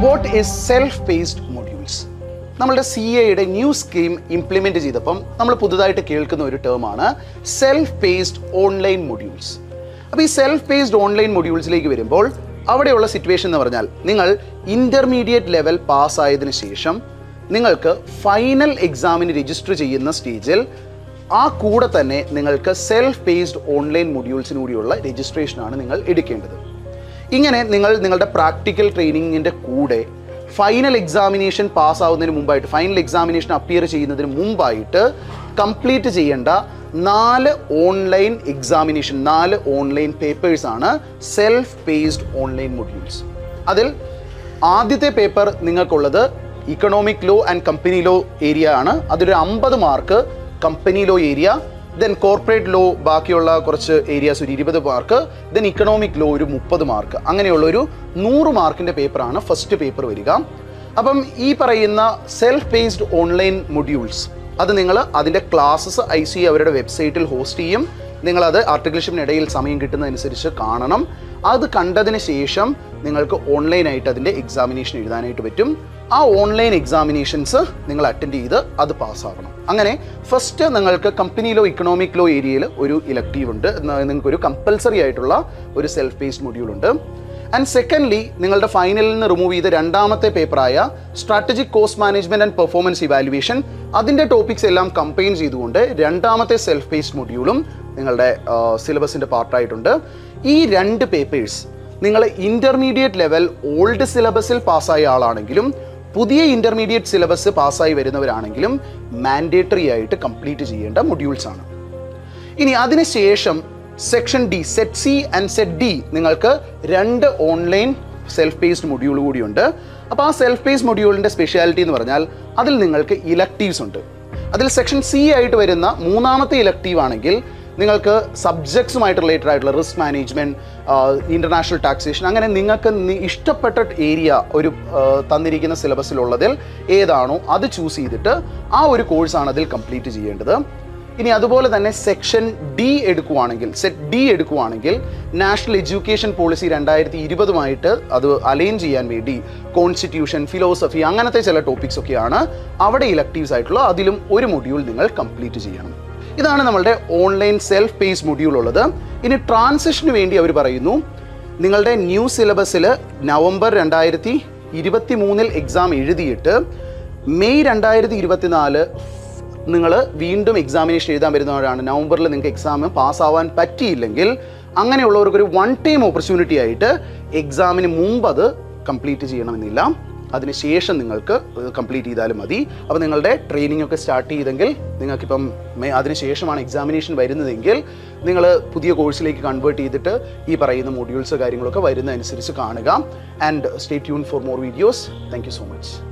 what is self paced modules നമ്മളുടെ C എയുടെ new scheme implement ചെയ്തപ്പം നമ്മൾ പുതുതായിട്ട് കേൾക്കുന്ന ഒരു ടേമാണ് സെൽഫ് പേസ്ഡ് ഓൺലൈൻ മൊഡ്യൂൾസ് അപ്പോൾ ഈ സെൽഫ് പേസ്ഡ് ഓൺലൈൻ മൊഡ്യൂൾസിലേക്ക് വരുമ്പോൾ അവിടെയുള്ള സിറ്റുവേഷൻ എന്ന് പറഞ്ഞാൽ നിങ്ങൾ ഇന്റർമീഡിയറ്റ് ലെവൽ പാസ്സായതിനു ശേഷം നിങ്ങൾക്ക് ഫൈനൽ എക്സാമിന് രജിസ്റ്റർ ചെയ്യുന്ന സ്റ്റേജിൽ ആ കൂടെ തന്നെ നിങ്ങൾക്ക് സെൽഫ് പേസ്ഡ് ഓൺലൈൻ മൊഡ്യൂൾസിന് കൂടിയുള്ള രജിസ്ട്രേഷനാണ് നിങ്ങൾ എടുക്കേണ്ടത് ഇങ്ങനെ നിങ്ങൾ നിങ്ങളുടെ പ്രാക്ടിക്കൽ ട്രെയിനിങ്ങിൻ്റെ കൂടെ ഫൈനൽ എക്സാമിനേഷൻ പാസ്സാവുന്നതിന് മുമ്പായിട്ട് ഫൈനൽ എക്സാമിനേഷൻ അപ്പിയർ ചെയ്യുന്നതിന് മുമ്പായിട്ട് കംപ്ലീറ്റ് ചെയ്യേണ്ട നാല് ഓൺലൈൻ എക്സാമിനേഷൻ നാല് ഓൺലൈൻ പേപ്പേഴ്സ് ആണ് സെൽഫ് പേസ്ഡ് ഓൺലൈൻ മൊഡ്യൂൾസ് അതിൽ ആദ്യത്തെ പേപ്പർ നിങ്ങൾക്കുള്ളത് economic law and company law area ആണ് അതൊരു അമ്പത് mark company law area then corporate law ബാക്കിയുള്ള കുറച്ച് ഏരിയാസ് ഒരു ഇരുപത് മാർക്ക് ദെൻ ഇക്കണോമിക് ലോ ഒരു മുപ്പത് മാർക്ക് അങ്ങനെയുള്ള ഒരു നൂറ് മാർക്കിൻ്റെ പേപ്പറാണ് ഫസ്റ്റ് പേപ്പർ വരിക അപ്പം ഈ പറയുന്ന സെൽഫ് പേസ്ഡ് ഓൺലൈൻ മൊഡ്യൂൾസ് അത് നിങ്ങൾ അതിൻ്റെ ക്ലാസ്സസ് ഐ സി അവരുടെ വെബ്സൈറ്റിൽ ഹോസ്റ്റ് ചെയ്യും നിങ്ങളത് ആർട്ടിക്കിൾഷിപ്പിനിടയിൽ സമയം കിട്ടുന്നതനുസരിച്ച് കാണണം അത് കണ്ടതിന് ശേഷം നിങ്ങൾക്ക് ഓൺലൈനായിട്ട് അതിൻ്റെ എക്സാമിനേഷൻ എഴുതാനായിട്ട് പറ്റും ആ ഓൺലൈൻ എക്സാമിനേഷൻസ് നിങ്ങൾ അറ്റൻഡ് ചെയ്ത് അത് പാസ്സാവണം അങ്ങനെ ഫസ്റ്റ് നിങ്ങൾക്ക് കമ്പനി ലോ ഇക്കണോമിക് ലോ ഏരിയയിൽ ഒരു ഇലക്റ്റീവ് ഉണ്ട് നിങ്ങൾക്ക് ഒരു കമ്പൽസറി ആയിട്ടുള്ള ഒരു സെൽഫ് പേസ്ഡ് മൊഡ്യൂൾ ഉണ്ട് ആൻഡ് സെക്കൻഡ്ലി നിങ്ങളുടെ ഫൈനലിൽ നിന്ന് റിമൂവ് ചെയ്ത രണ്ടാമത്തെ പേപ്പറായ strategic cost management and performance evaluation അതിൻ്റെ ടോപ്പിക്സ് എല്ലാം കമ്പൈൻ ചെയ്തുകൊണ്ട് രണ്ടാമത്തെ സെൽഫ് പേസ്ഡ് മൊഡ്യൂളും നിങ്ങളുടെ സിലബസിൻ്റെ പാർട്ടായിട്ടുണ്ട് ഈ രണ്ട് പേപ്പേഴ്സ് നിങ്ങൾ ഇൻ്റർമീഡിയറ്റ് ലെവൽ ഓൾഡ് സിലബസിൽ പാസ്സായ ആളാണെങ്കിലും പുതിയ ഇൻ്റർമീഡിയറ്റ് സിലബസ് പാസ്സായി വരുന്നവരാണെങ്കിലും മാൻഡേറ്ററി ആയിട്ട് കംപ്ലീറ്റ് ചെയ്യേണ്ട മൊഡ്യൂൾസ് ആണ് ഇനി അതിനുശേഷം section D set C and set D നിങ്ങൾക്ക് രണ്ട് ഓൺലൈൻ സെൽഫ് പേസ്ഡ് മൊഡ്യൂൾ കൂടിയുണ്ട് അപ്പോൾ ആ സെൽഫ് പേസ്ഡ് മൊഡ്യൂളിൻ്റെ സ്പെഷ്യാലിറ്റി എന്ന് പറഞ്ഞാൽ അതിൽ നിങ്ങൾക്ക് ഇലക്റ്റീവ്സ് ഉണ്ട് അതിൽ സെക്ഷൻ സി ആയിട്ട് വരുന്ന മൂന്നാമത്തെ ഇലക്റ്റീവ് ആണെങ്കിൽ നിങ്ങൾക്ക് സബ്ജക്ട്സുമായിട്ട് റിലേറ്റഡ് ആയിട്ടുള്ള റിസ്ക് മാനേജ്മെൻറ്റ് ഇൻ്റർനാഷണൽ ടാക്സേഷൻ അങ്ങനെ നിങ്ങൾക്ക് നി- ഇഷ്ടപ്പെട്ട ഏരിയ ഒരു ആ, തന്നിരിക്കുന്ന സിലബസിലുള്ളതിൽ ഏതാണോ അത് ചൂസ് ചെയ്തിട്ട് ആ ഒരു കോഴ്സാണ് അതിൽ കംപ്ലീറ്റ് ചെയ്യേണ്ടത് ഇനി അതുപോലെ തന്നെ സെക്ഷൻ ഡി എടുക്കുവാണെങ്കിൽ സെറ്റ് ഡി എടുക്കുവാണെങ്കിൽ നാഷണൽ എഡ്യൂക്കേഷൻ പോളിസി രണ്ടായിരത്തി ഇരുപതുമായിട്ട് അത് അലൈൻ ചെയ്യാൻ വേണ്ടി കോൺസ്റ്റിറ്റ്യൂഷൻ ഫിലോസഫി അങ്ങനത്തെ ചില ടോപ്പിക്സ് ഒക്കെയാണ് അവിടെ ഇലക്റ്റീവ്സ് ആയിട്ടുള്ള അതിലും ഒരു മൊഡ്യൂൾ നിങ്ങൾ കംപ്ലീറ്റ് ചെയ്യണം ഇതാണ് നമ്മളുടെ ഓൺലൈൻ സെൽഫ് പേസ് മൊഡ്യൂൾ ഉള്ളത് ഇനി ട്രാൻസിഷന് വേണ്ടി അവർ പറയുന്നു നിങ്ങളുടെ ന്യൂ സിലബസിൽ നവംബർ രണ്ടായിരത്തി ഇരുപത്തി മൂന്നിൽ എക്സാം എഴുതിയിട്ട് മെയ് രണ്ടായിരത്തി ഇരുപത്തിനാല് നിങ്ങൾ വീണ്ടും എക്സാമിനേഷൻ എഴുതാൻ വരുന്നവരാണ് നവംബറിൽ നിങ്ങൾക്ക് എക്സാം പാസ്സാവാൻ പറ്റിയില്ലെങ്കിൽ അങ്ങനെയുള്ളവർക്ക് ഒരു വൺ ടൈം ഓപ്പർച്യൂണിറ്റി ആയിട്ട് എക്സാമിന് മുമ്പ് അത് കംപ്ലീറ്റ് ചെയ്യണമെന്നില്ല അതിനുശേഷം നിങ്ങൾക്ക് കംപ്ലീറ്റ് ചെയ്താലും മതി അപ്പോൾ നിങ്ങളുടെ ട്രെയിനിങ് ഒക്കെ സ്റ്റാർട്ട് ചെയ്തെങ്കിൽ നിങ്ങൾക്കിപ്പം മെ- അതിനുശേഷമാണ് എക്സാമിനേഷൻ വരുന്നതെങ്കിൽ നിങ്ങൾ പുതിയ കോഴ്സിലേക്ക് കൺവേർട്ട് ചെയ്തിട്ട് ഈ പറയുന്ന മൊഡ്യൂൾസ് കാര്യങ്ങളൊക്കെ വരുന്നതനുസരിച്ച് കാണുക and stay tune for more videos thank you so much